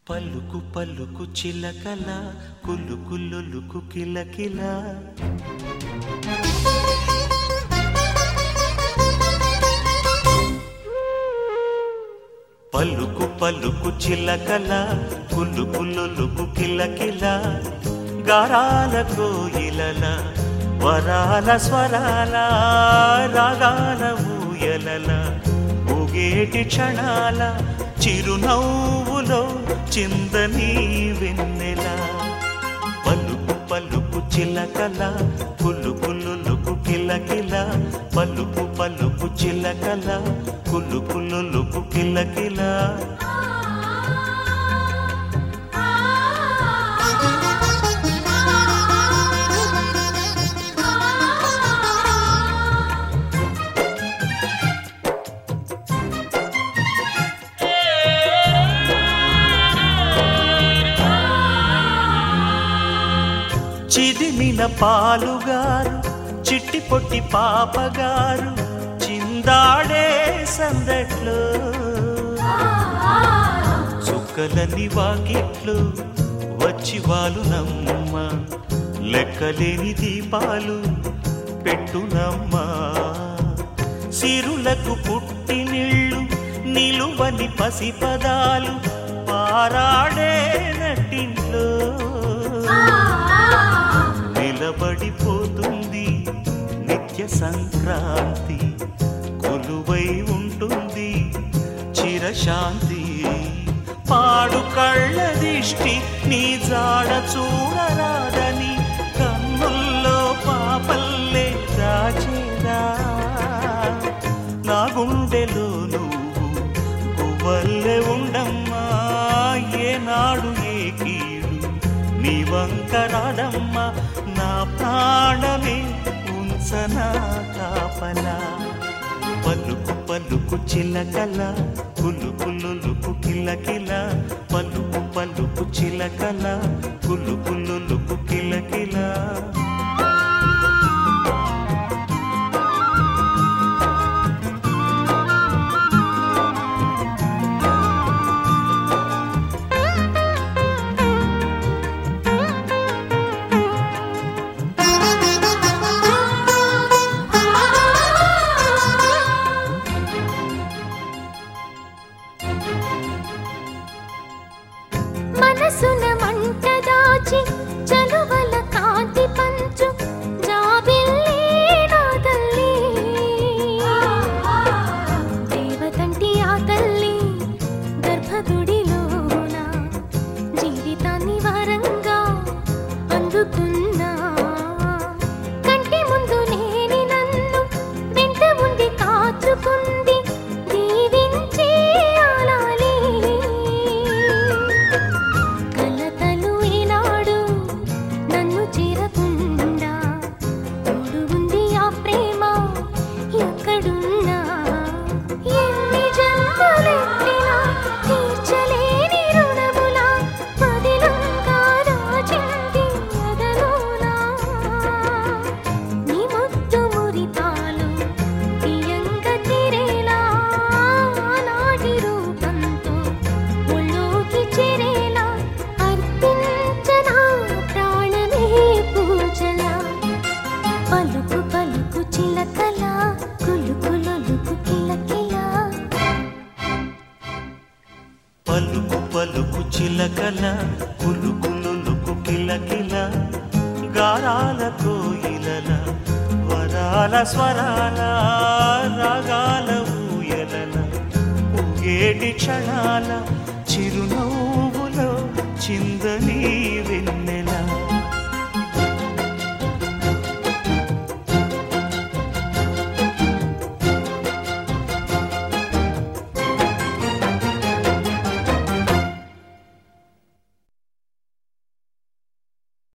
పలుకు పలుకు చిలకల కులు కుల్లుకు కిలకిల పలుకు పలుకు చిలకల కులు కుల్లుకు కిలకిల గారాల కోయిలల వరాల స్వరాల రాగాల ఊయలల ఊగేటి క్షణాల చిరునవ్వులో చిందని వెన్నెల పలుకు పలుకు చిలకల కులు కుల్లుకు కిలకిల పలుకు పలుకు చిలకల కులు కుల్లుకు కిలకిల చిదిమిన పాలుగారు చిట్టి పొట్టి పాపగారు చిందాడే సందట్లో చుక్కలని వాకిట్లు వచ్చి వాలునమ్మ లెక్కలేని దీపాలు పెట్టునమ్మా సిరులకు పుట్టి నీళ్ళు నిలువని పసిపదాలు పారాడే నటింట్లో నిలబడిపోతుంది నిత్య సంక్రాంతి కొలువై ఉంటుంది చిరశాంతి పాడు కళ్ళ దిష్టి నీ జాడ చూడరాదని కన్నుల్లో పాపల్లే దాచేదా నా గుండెలో నువ్వు గువ్వల్లే ఉండమ్మా ఏనాడు ఏ కీడు నీ వంకరాడమ్మా నా ప్రాణమే ఉంచనా కాపలా పలుకు పలుకు చిలకల కులు కులుకు కిలకిల పలుకు పలుకు చిలకల కులు కులుకు కిలకిల మనసున మంట దాచి చలువల కాంతి పంచు జాబిల్లి నా తల్లి దేవతంటి ఆ తల్లి గర్భగుడిలోన జీవితాన్ని వరంగా అందుకున్నా కంటి ముందు లేని నన్ను వెంట ఉండి కాచుకుంది దీవించి ఆలాలి కలతలు ఈనాడు నన్ను చేరకుండా తోడు ఉంది ఆ ప్రేమ ఎక్కడున్నా ఎన్ని జన్మలెత్తినా తీర్చలేని రుణములా పదిలంగా రాచింది అదలోనా నీ ముద్దు మురితాలు తీయంగ తీరేలా నాటి రూపంతో ఒళ్ళోకి చేరేలా అర్పించనా ప్రాణమే పూజలా పలుకు పలుకు చిలకల కులుకులొలుకు కిలకిలా పలుకు పలుకు చిలకల కులు కులుకు కిలకిల గారాల కోయిలల వరాల స్వరాల రాగాల ఊయలల ఊగేటి క్షణాల చిరునవ్వులో చిందని